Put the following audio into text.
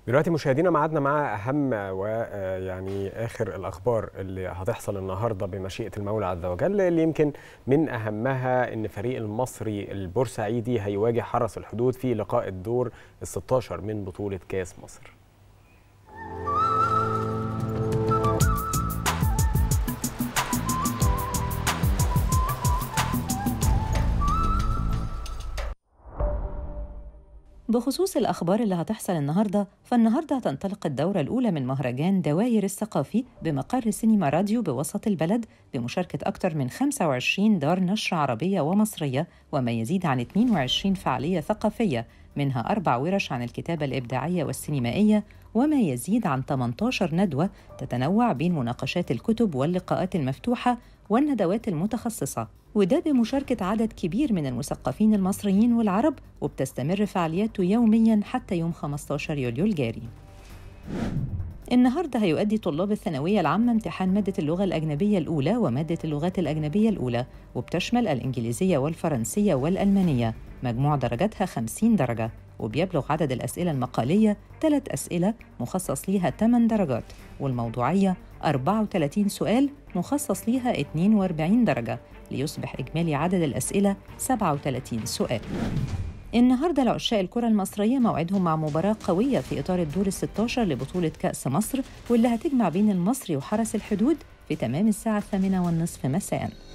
دلوقتي مشاهدينا معادنا مع اهم ويعني اخر الاخبار اللي هتحصل النهارده بمشيئه المولى عز وجل اللي يمكن من اهمها ان فريق المصري البورسعيدي هيواجه حرس الحدود في لقاء الدور ال 16 من بطوله كاس مصر. بخصوص الأخبار اللي هتحصل النهاردة فالنهاردة هتنطلق الدورة الأولى من مهرجان دواير الثقافي بمقر سينما راديو بوسط البلد بمشاركة أكثر من 25 دار نشر عربية ومصرية وما يزيد عن 22 فعالية ثقافية منها أربع ورش عن الكتابة الإبداعية والسينمائية وما يزيد عن 18 ندوة تتنوع بين مناقشات الكتب واللقاءات المفتوحة والندوات المتخصصة وده بمشاركة عدد كبير من المثقفين المصريين والعرب وبتستمر فعالياته يوميا حتى يوم 15 يوليو الجاري النهارده هيؤدي طلاب الثانوية العامة امتحان مادة اللغة الأجنبية الأولى ومادة اللغات الأجنبية الأولى وبتشمل الإنجليزية والفرنسية والألمانية مجموع درجاتها 50 درجة وبيبلغ عدد الأسئلة المقالية 3 أسئلة مخصص ليها 8 درجات والموضوعية 34 سؤال مخصص ليها 42 درجة ليصبح إجمالي عدد الأسئلة 37 سؤال النهاردة لعشاق الكرة المصرية موعدهم مع مباراة قوية في إطار الدور ال 16 لبطولة كأس مصر واللي هتجمع بين المصري وحرس الحدود في تمام الساعة الثامنة والنصف مساءً